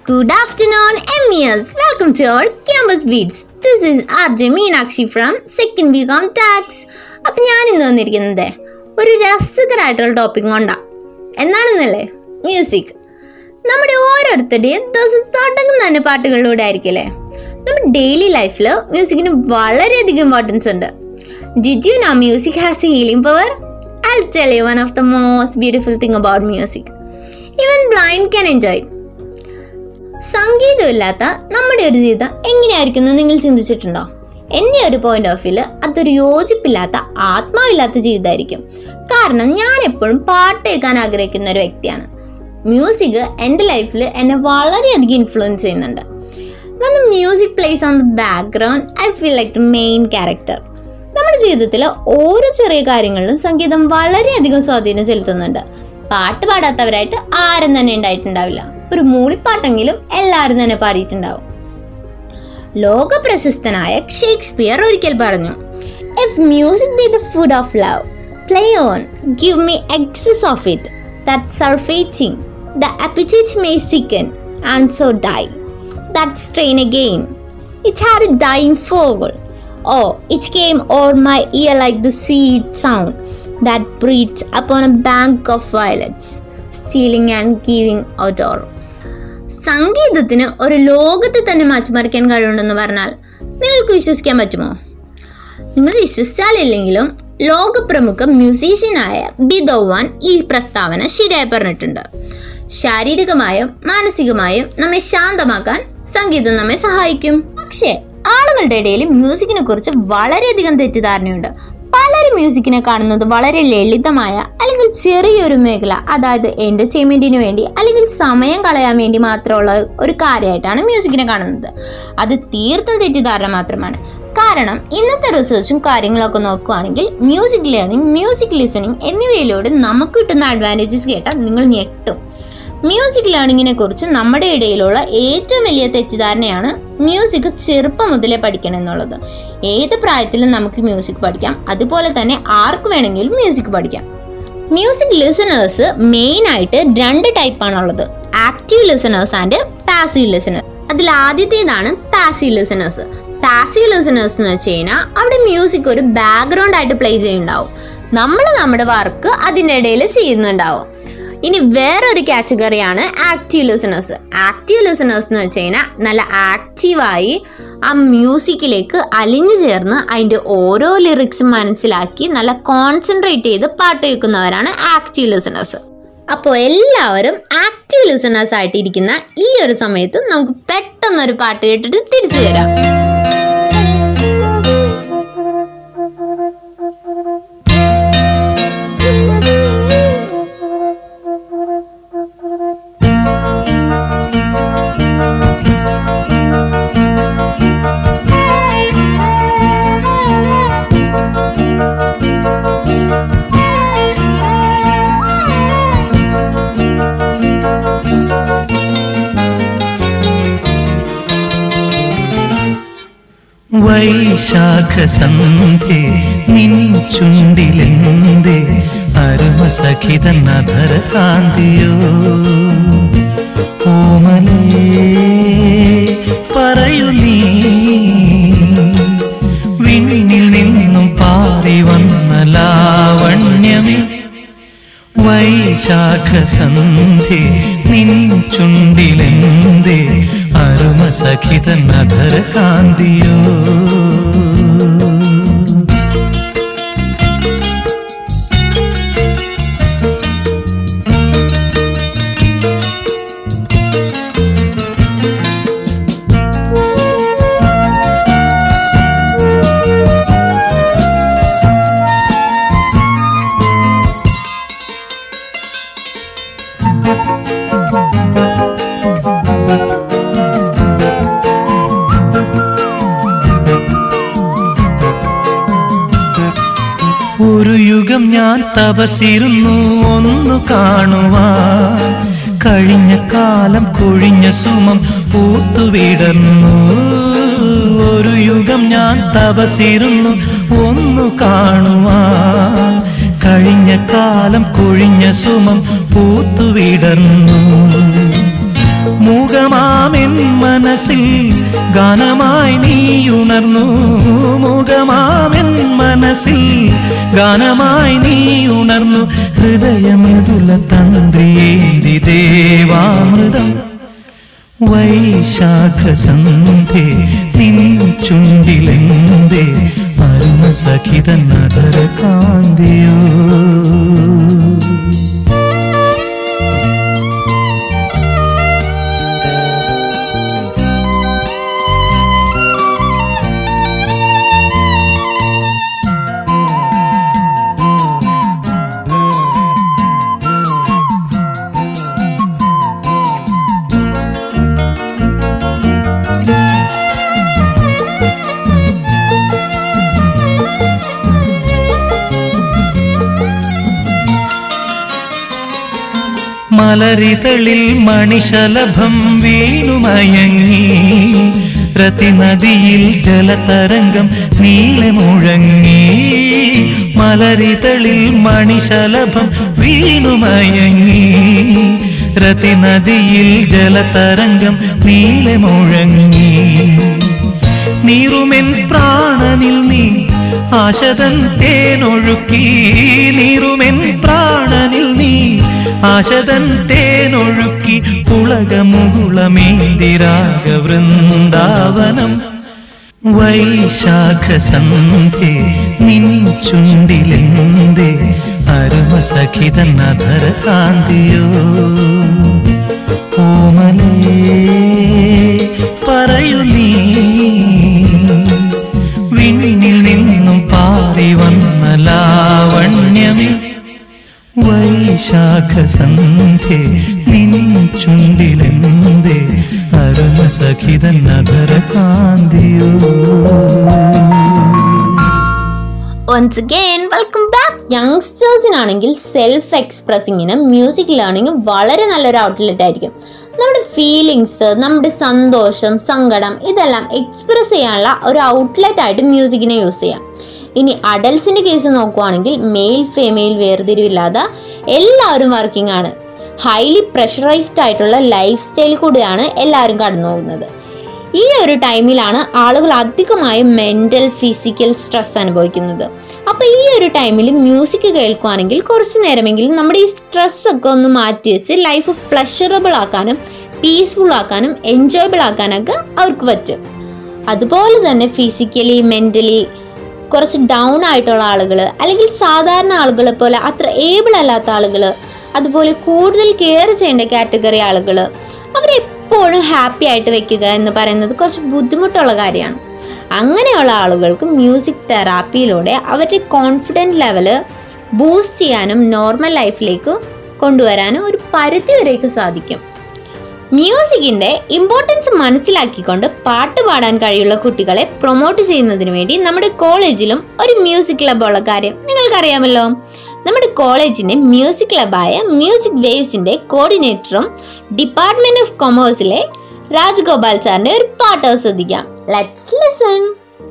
Good afternoon, MES. Welcome to our Campus Beats. This is RJ Meenakshi from Second BCom Tax. അപ്പം ഞാൻ ഇന്ന് വന്നിരിക്കുന്നത് ഒരു രസകരമായിട്ടുള്ള ടോപ്പിക് കൊണ്ടാ എന്നാണെന്നല്ലേ മ്യൂസിക് നമ്മുടെ ഓരോരുത്തരുടെയും ദിവസം തുടങ്ങുന്ന തന്നെ പാട്ടുകളിലൂടെ ആയിരിക്കില്ലേ നമ്മുടെ ഡെയിലി ലൈഫിൽ മ്യൂസിക്കിന് വളരെയധികം ഇമ്പോർട്ടൻസ് ഉണ്ട് did you know music has a healing power I tell you one of the most beautiful thing about music even blind can enjoy സംഗീതമില്ലാത്ത നമ്മുടെ ഒരു ജീവിതം എങ്ങനെയായിരിക്കും എന്ന് നിങ്ങൾ ചിന്തിച്ചിട്ടുണ്ടോ എന്നെ ഒരു പോയിന്റ് ഓഫ് വ്യൂല് അതൊരു യോജിപ്പില്ലാത്ത ആത്മാവില്ലാത്ത ജീവിതമായിരിക്കും കാരണം ഞാൻ എപ്പോഴും പാട്ട് കേൾക്കാൻ ആഗ്രഹിക്കുന്ന ഒരു വ്യക്തിയാണ് മ്യൂസിക് എൻ്റെ ലൈഫിൽ എന്നെ വളരെയധികം ഇൻഫ്ലുവൻസ് ചെയ്യുന്നുണ്ട് when the music plays on the background i feel like the main character നമ്മുടെ ജീവിതത്തിൽ ഓരോ ചെറിയ കാര്യങ്ങളിലും സംഗീതം വളരെയധികം സ്വാധീനം ചെലുത്തുന്നുണ്ട് പാട്ട് പാടാത്തവരായിട്ട് ആരും തന്നെ ഉണ്ടായിട്ടുണ്ടാവില്ല ഒരു മൂളിപ്പാട്ടെങ്കിലും എല്ലാവരും തന്നെ പാടിയിട്ടുണ്ടാവും ലോക പ്രശസ്തനായ ഷേക്സ്പിയർ ഒരിക്കൽ പറഞ്ഞു if music be the food of love play on give me excess of it that surfeiting the appetite may sicken and so die that strain again. It had a dying fowl. Oh, it came o'er my ear like the sweet sound that breathes upon a bank of violets, stealing and giving odor. സംഗീതത്തിന് ഒരു ലോകത്തെ തന്നെ മാറ്റിമറിക്കാൻ കഴിവുണ്ടെന്ന് പറഞ്ഞാൽ നിങ്ങൾക്ക് വിശ്വസിക്കാൻ പറ്റുമോ നിങ്ങൾ വിശ്വസിച്ചാലില്ലെങ്കിലും ലോകപ്രമുഖ മ്യൂസീഷ്യനായ ബിദോവാൻ ഈ പ്രസ്താവന ശരിയായി പറഞ്ഞിട്ടുണ്ട് ശാരീരികമായും മാനസികമായും നമ്മെ ശാന്തമാക്കാൻ സംഗീതം നമ്മെ സഹായിക്കും പക്ഷേ ആളുകളുടെ ഇടയിൽ മ്യൂസിക്കിനെ കുറിച്ച് വളരെയധികം തെറ്റിദ്ധാരണയുണ്ട് പലരും മ്യൂസിക്കിനെ കാണുന്നത് വളരെ ലളിതമായ അല്ലെങ്കിൽ ചെറിയൊരു മേഖല അതായത് എന്റർടൈൻമെന്റിന് വേണ്ടി അല്ലെങ്കിൽ സമയം കളയാൻ വേണ്ടി മാത്രമുള്ള ഒരു കാര്യമായിട്ടാണ് മ്യൂസിക്കിനെ കാണുന്നത് അത് തീർത്തും തെറ്റിദ്ധാരണ മാത്രമാണ് കാരണം ഇന്നത്തെ റിസർച്ചും കാര്യങ്ങളൊക്കെ നോക്കുകയാണെങ്കിൽ മ്യൂസിക് ലേണിംഗ് മ്യൂസിക് ലിസണിങ് എന്നിവയിലൂടെ നമുക്ക് കിട്ടുന്ന അഡ്വാൻറ്റേജസ് കേട്ടാൽ നിങ്ങൾ ഞെട്ടും മ്യൂസിക് ലേണിങ്ങിനെ കുറിച്ച് നമ്മുടെ ഇടയിലുള്ള ഏറ്റവും വലിയ തെറ്റിദ്ധാരണയാണ് മ്യൂസിക് ചെറുപ്പം മുതലേ പഠിക്കണം എന്നുള്ളത് ഏത് പ്രായത്തിലും നമുക്ക് മ്യൂസിക് പഠിക്കാം അതുപോലെ തന്നെ ആർക്ക് വേണമെങ്കിലും മ്യൂസിക് പഠിക്കാം മ്യൂസിക് ലിസണേഴ്സ് മെയിൻ ആയിട്ട് രണ്ട് ടൈപ്പാണുള്ളത് active listeners and passive listeners അതിൽ ആദ്യത്തേതാണ് പാസീവ് ലിസണേഴ്സ് പാസീവ് ലിസണേഴ്സ് എന്ന് വെച്ച് കഴിഞ്ഞാൽ അവിടെ മ്യൂസിക് ഒരു ബാക്ക്ഗ്രൗണ്ട് ആയിട്ട് പ്ലേ ചെയ്യുന്നുണ്ടാവും നമ്മൾ നമ്മുടെ വർക്ക് അതിൻ്റെ ഇടയിൽ ചെയ്യുന്നുണ്ടാവും ഇനി വേറൊരു കാറ്റഗറിയാണ് ആക്റ്റീവ് ലിസണേഴ്സ് ആക്റ്റീവ് ലിസണേഴ്സ് എന്ന് വെച്ച് കഴിഞ്ഞാൽ നല്ല ആക്റ്റീവായി ആ മ്യൂസിക്കിലേക്ക് അലിഞ്ഞു ചേർന്ന് അതിൻ്റെ ഓരോ ലിറിക്സും മനസ്സിലാക്കി നല്ല കോൺസെൻട്രേറ്റ് ചെയ്ത് പാട്ട് കേൾക്കുന്നവരാണ് ആക്റ്റീവ് ലിസണേഴ്സ് അപ്പോൾ എല്ലാവരും ആക്റ്റീവ് ലിസണേഴ്സ് ആയിട്ടിരിക്കുന്ന ഈ ഒരു സമയത്ത് നമുക്ക് പെട്ടെന്നൊരു പാട്ട് കേട്ടിട്ട് തിരിച്ചു വരാം വൈശാഖസന്ധേ നിൻ ചുണ്ടിലെന്തേ അരുമസഖിതൻ അധര കാന്തിയോ ഓമലേ പറയൂ നീ വിണ്ണിൽ നിന്നും പാറി വന്ന ലാവണ്യമേ വൈശാഖസന്ധേ നിൻ ചുണ്ടിലെന്തേ അരുമസഖിതൻ അധര കാന്തിയോ ഒരു യുഗം ഞാൻ തപസിരുന്നു ഒന്നു കാണുവാൻ കഴിഞ്ഞ കാലം കൊഴിഞ്ഞ സുമം പൂത്തുവിടർന്നു ഒരു യുഗം ഞാൻ തപസിരുന്നു ഒന്നു കാണുവാൻ കഴിഞ്ഞ കാലം കൊഴിഞ്ഞ സുമം പൂത്തുവിടർന്നു മുഖമാ മുഖമാമെൻ മനസ്സിൽ ഗാനമായി നീ ഉണർന്നു മുഖമാമെൻ മനസ്സിൽ ഗാനമായി നീ ഉണർന്നു ഹൃദയമൃദുല തന്ത്രിയേന്തി ദേവാമൃതം വൈശാഖ സന്ധ്യേ നിൻ ചുണ്ടിലെന്തേ അരുണ സഖിത നഗര കാന്തിയോ മലരിതളിൽ മണിശലഭം വീണുമയങ്ങി രതിനദിയിൽ ജലതരംഗം നീളെ മുഴങ്ങി മലരിതളിൽ മണിശലഭം വീണുമയങ്ങി രതിനദിയിൽ ജലതരംഗം നീളെ മുഴങ്ങി നീറുമെൻ പ്രാണനിൽ നീ ആശതൻ തേനൊഴുക്കി നീറുമെൻ പ്രാണനിൽ നീ ആശതൻ തേനൊഴുക്കി പുളകമുകുളമേന്തിരാഗ വൃന്ദാവനം വൈശാഖ സന്ധ്യേ നിൻ ചുണ്ടിലെന്തേ അരുമ സഖിത നധര കാന്തിയോ ഓമലേ പറയൂ നീ വിണ്ണിൽ നിന്നും പാറി വന്ന ലാവണ്യമേ വൈശാഖ സന്ധ്യേ നിൻ ചുണ്ടിലെന്തേ അരുമ സഖിത നഗര കാന്തിയോ വൺസ് അഗൈൻ വെൽക്കം ബാക്ക് യങ്സ്റ്റേഴ്സിനാണെങ്കിൽ സെൽഫ് എക്സ്പ്രസിങ്ങിനും മ്യൂസിക് ലേണിങ്ങും വളരെ നല്ലൊരു ഔട്ട്ലെറ്റ് ആയിരിക്കും നമ്മുടെ ഫീലിങ്സ് നമ്മുടെ സന്തോഷം സങ്കടം ഇതെല്ലാം എക്സ്പ്രസ് ചെയ്യാനുള്ള ഒരു ഔട്ട്ലെറ്റ് ആയിട്ട് മ്യൂസിക്കിനെ യൂസ് ചെയ്യാം ഇനി അഡൽസിൻ്റെ കേസ് നോക്കുവാണെങ്കിൽ മെയിൽ ഫീമെയിൽ വേർതിരിവില്ലാതെ എല്ലാവരും വർക്കിംഗ് ആണ് ഹൈലി പ്രഷറൈസ്ഡ് ആയിട്ടുള്ള ലൈഫ് സ്റ്റൈൽ കൂടിയാണ് എല്ലാവരും കടന്നു പോകുന്നത് ഈ ഒരു ടൈമിലാണ് ആളുകൾ അധികമായും മെൻ്റൽ ഫിസിക്കൽ സ്ട്രെസ് അനുഭവിക്കുന്നത് അപ്പോൾ ഈ ഒരു ടൈമിൽ മ്യൂസിക് കേൾക്കുകയാണെങ്കിൽ കുറച്ച് നേരമെങ്കിലും നമ്മുടെ ഈ സ്ട്രെസ് ഒക്കെ ഒന്ന് മാറ്റി വെച്ച് ലൈഫ് പ്ലഷറബിൾ ആക്കാനും പീസ്ഫുൾ ആക്കാനും എൻജോയബിൾ ആക്കാനൊക്കെ അവർക്ക് പറ്റും അതുപോലെ തന്നെ ഫിസിക്കലി മെൻ്റലി കുറച്ച് ഡൗൺ ആയിട്ടുള്ള ആളുകൾ അല്ലെങ്കിൽ സാധാരണ ആളുകളെ പോലെ അത്ര ഏബിൾ അല്ലാത്ത ആളുകൾ അതുപോലെ കൂടുതൽ കെയർ ചെയ്യേണ്ട കാറ്റഗറി ആളുകൾ അവരെപ്പോഴും ഹാപ്പി ആയിട്ട് വെക്കുക എന്ന് പറയുന്നത് കുറച്ച് ബുദ്ധിമുട്ടുള്ള കാര്യമാണ് അങ്ങനെയുള്ള ആളുകൾക്ക് മ്യൂസിക് തെറാപ്പിയിലൂടെ അവരുടെ കോൺഫിഡൻറ്റ് ലെവല് ബൂസ്റ്റ് ചെയ്യാനും നോർമൽ ലൈഫിലേക്ക് കൊണ്ടുവരാനും ഒരു പരിധി വരേക്ക് സാധിക്കും മ്യൂസിക്കിന്റെ ഇമ്പോർട്ടൻസ് മനസ്സിലാക്കിക്കൊണ്ട് പാട്ട് പാടാൻ കഴിയുള്ള കുട്ടികളെ പ്രൊമോട്ട് ചെയ്യുന്നതിന് വേണ്ടി നമ്മുടെ കോളേജിലും ഒരു മ്യൂസിക് ക്ലബ് ഉള്ള കാര്യം നിങ്ങൾക്കറിയാമല്ലോ നമ്മുടെ കോളേജിന്റെ മ്യൂസിക് ക്ലബായ മ്യൂസിക് വേവ്സിന്റെ കോർഡിനേറ്ററും ഡിപ്പാർട്ട്മെന്റ് ഓഫ് കൊമേഴ്സിലെ രാജഗോപാൽ സാറിന്റെ ഒരു പാട്ട് ആസ്വദിക്കാം ലെറ്റ്സ് ലിസൺ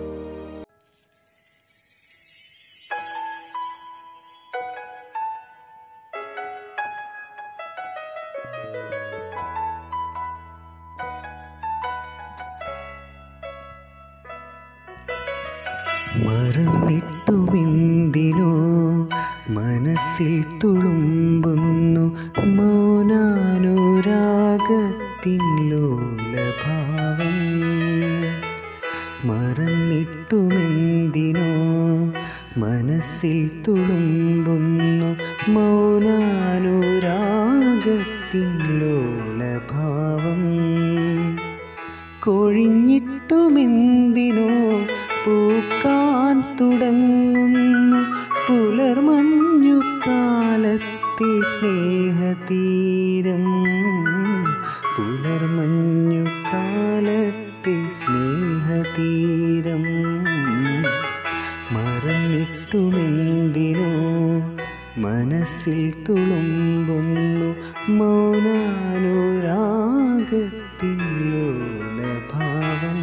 മറന്നിട്ടുമെന്തിനോ മനസ്സിൽ തുളുമ്പുന്നു മൗനാനുരാഗത്തിൻ ലോലഭാവം മറന്നിട്ടുമെന്തിനോ മനസ്സിൽ തുളുമ്പുന്നു മൗനാനുരാഗത്തിൻ ലോലഭാവം കൊഴിഞ്ഞിട്ടുമെന്തിനോ പൂക്കാൻ തുടങ്ങുന്നു പുലർമഞ്ഞു കാലത്തെ സ്നേഹതീരം പുലർമഞ്ഞു കാലത്തെ സ്നേഹതീരം മറന്നിട്ടുമെന്തിനോ മനസ്സിൽ തുളുമ്പുന്നു മൗനാനുരാഗത്തിൻ ലോലഭാവം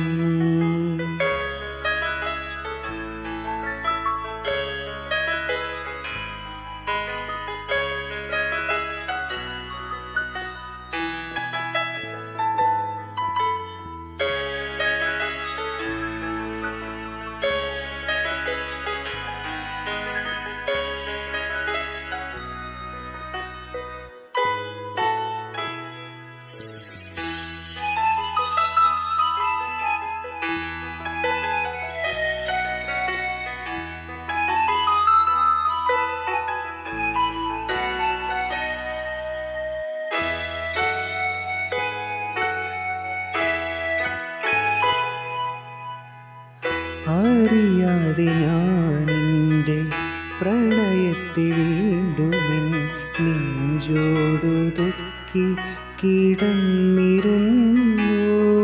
അറിയാതെ ഞാൻ എൻ്റെ പ്രണയത്തെ വീണ്ടുമെൻ നെഞ്ചോടു തൊക്കി കിടന്നിരുന്നു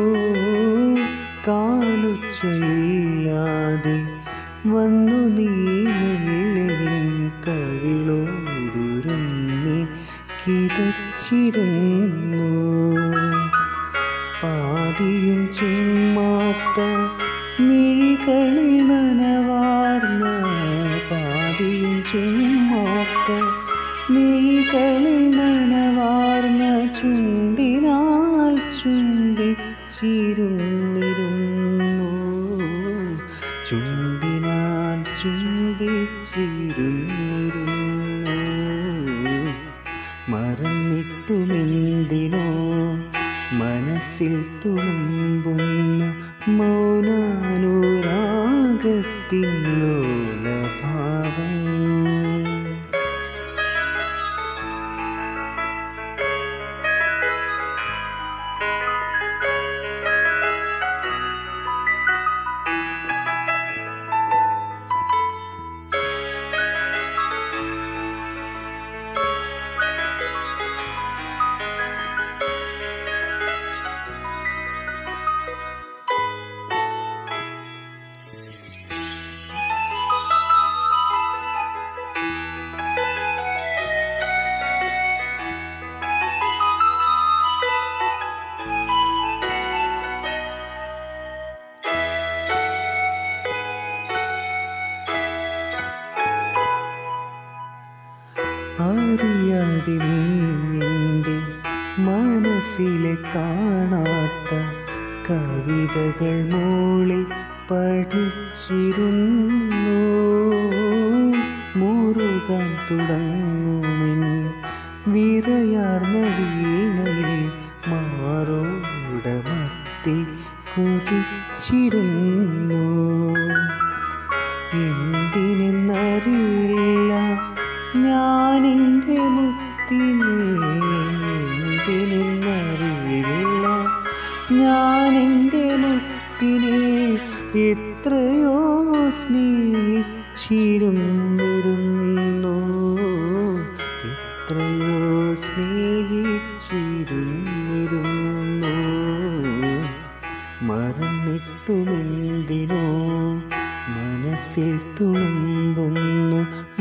കാലുച്ചയില്ലാതെ വന്നു നീ മെല്ലെൻ കവിളോടുരുമ്മി കിതച്ചിരുന്നു പാതിയും ചുമ്മാത്ത മിഴികളിൽ നനവാർന്ന പാതിയും ചുമ്മാത്ത മിഴികളിൽ നനവാർന്ന ചുണ്ടിനാൽ ചുണ്ടിച്ചിരുന്നിരുന്നു ചുണ്ടിനാൽ ചുണ്ടിച്ചിരുന്നിരുന്നു മറന്നിട്ടുമെന്തിനോ മനസ്സിൽ തുളുമ്പുന്നു മൗനാനുരാഗത്തിൻ ലോലഭാവം അറിയാതെ നീ എൻ്റെ മനസ്സിലെ കാണാത്ത കവിതകൾ മൂളി പഠിച്ചിരുന്നു മുറുകാൻ തുടങ്ങുമെൻ വിറയാർന്ന വീണയിൽ മാറോടമർത്തി കൊതിച്ചിരുന്നു എന്തിനെന്നറിയില്ല ഞാനെൻ്റെ മുത്തിനെ എന്തിനെന്നറിയില്ല ഞാനെൻ്റെ മുത്തിനെ എത്രയോ സ്നേഹിച്ചിരുന്നിരുന്നു എത്രയോ സ്നേഹിച്ചിരുന്നിരുന്നു മറന്നിട്ടുമെന്തിനോ മനസ്സിൽ തുളുമ്പുന്നു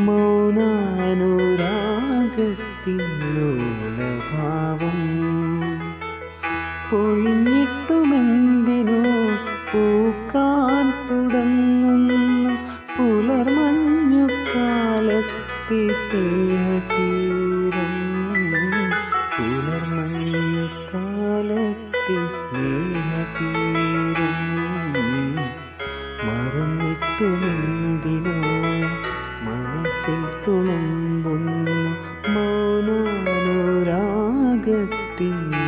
മൗനാനുരാഗത്തിൻ ലോലഭാവം പൊഴിഞ്ഞിട്ടുമെന്തിനോ പൂക്കാൻ തുടങ്ങുന്നു പുലർമഞ്ഞുകാലത്തെ സ്നേഹതീരം പുലർമഞ്ഞുകാലത്തെ സ്നേഹതീരം മറന്നിട്ടുമെന്തിനോ മനസ്സിൽ തുളുമ്പുന്നു മൗനാനുരാഗത്തിൻ